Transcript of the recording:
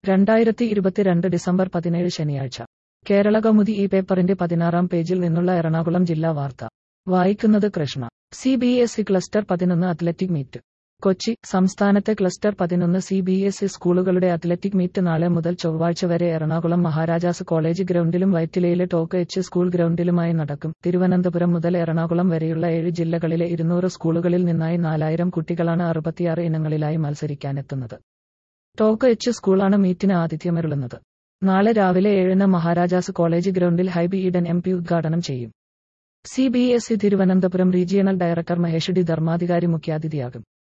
രണ്ടായിരത്തി ഇരുപത്തിരണ്ട് ഡിസംബർ പതിനേഴ് ശനിയാഴ്ച കേരള കൗമുദി ഈ പേപ്പറിന്റെ പതിനാറാം പേജിൽ നിന്നുള്ള എറണാകുളം ജില്ലാ വാർത്ത വായിക്കുന്നത് Krishna C B S E cluster പതിനൊന്ന് അത്ലറ്റിക് മീറ്റ് കൊച്ചി സംസ്ഥാനത്തെ ക്ലസ്റ്റർ പതിനൊന്ന് സി ബി എസ് ഇ സ്കൂളുകളുടെ അത്ലറ്റിക് മീറ്റ് നാളെ മുതൽ ചൊവ്വാഴ്ച വരെ എറണാകുളം മഹാരാജാസ് കോളേജ് ഗ്രൗണ്ടിലും വൈറ്റിലയിലെ ടോക്ക് എച്ച് സ്കൂൾ ഗ്രൗണ്ടിലുമായി നടക്കും തിരുവനന്തപുരം മുതൽ എറണാകുളം വരെയുള്ള ഏഴ് ജില്ലകളിലെ ഇരുന്നൂറ് സ്കൂളുകളിൽ നിന്നായി നാലായിരം കുട്ടികളാണ് അറുപത്തിയാറ് ഇനങ്ങളിലായി മത്സരിക്കാനെത്തുന്നത് ടോക്ക് എച്ച് സ്കൂളാണ് മീറ്റിന് ആതിഥ്യമരുളുന്നത് നാളെ രാവിലെ ഏഴിന് മഹാരാജാസ് കോളേജ് ഗ്രൗണ്ടിൽ ഹൈബി ഈഡൻ എം പി ഉദ്ഘാടനം ചെയ്യും C B S E Thiruvananthapuram regional director Mahesh D Dharmadhikari മുഖ്യാതിഥിയാകും